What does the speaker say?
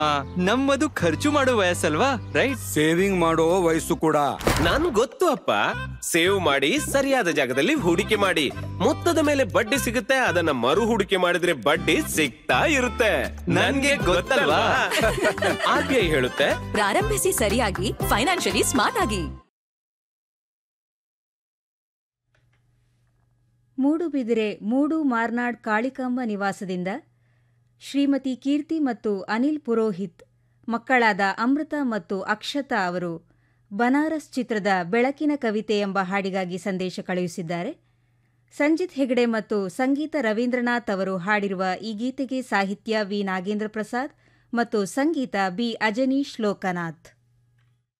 ಆ, ನಮ್ಮದು ಖರ್ಚು ಮಾಡೋ ವಯಸ್ಸಲ್ವಾ ರೈಟ್ ಸೇವಿಂಗ್ ಮಾಡೋ ವಯಸ್ಸು ಕೂಡ ನನ್ ಗೊತ್ತು ಅಪ್ಪ ಸೇವ್ ಮಾಡಿ ಸರಿಯಾದ ಜಾಗದಲ್ಲಿ ಹೂಡಿಕೆ ಮಾಡಿ ಮೊತ್ತದ ಮೇಲೆ ಬಡ್ಡಿ ಸಿಗುತ್ತೆ ಅದನ್ನ ಮರು ಹೂಡಿಕೆ ಮಾಡಿದ್ರೆ ಬಡ್ಡಿ ಸಿಗ್ತಾ ಇರುತ್ತೆ ನನ್ಗೆ ಗೊತ್ತಲ್ವಾ ಆರ್ ಬಿ ಐ ಹೇಳುತ್ತೆ ಪ್ರಾರಂಭಿಸಿ ಸರಿಯಾಗಿ ಫೈನಾನ್ಷಿಯಲಿ ಸ್ಮಾರ್ಟ್ ಆಗಿ ಮೂಡುಬಿದಿರೆ ಮೂಡು ಮಾರ್ನಾಡ್ ಕಾಳಿಕಾಂಬ ನಿವಾಸದಿಂದ ಶ್ರೀಮತಿ ಕೀರ್ತಿ ಮತ್ತು ಅನಿಲ್ ಪುರೋಹಿತ್ ಮಕ್ಕಳಾದ ಅಮೃತ ಮತ್ತು ಅಕ್ಷತಾ ಅವರು ಬನಾರಸ್ ಚಿತ್ರದ ಬೆಳಕಿನ ಕವಿತೆ ಎಂಬ ಹಾಡಿಗಾಗಿ ಸಂದೇಶ ಕಳುಹಿಸಿದ್ದಾರೆ ಸಂಜಿತ್ ಹೆಗಡೆ ಮತ್ತು ಸಂಗೀತ ರವೀಂದ್ರನಾಥ್ ಅವರು ಹಾಡಿರುವ ಈ ಗೀತೆಗೆ ಸಾಹಿತ್ಯ ವಿ ನಾಗೇಂದ್ರ ಪ್ರಸಾದ್ ಮತ್ತು ಸಂಗೀತ ಬಿ ಅಜನೀಶ್ ಲೋಕನಾಥ್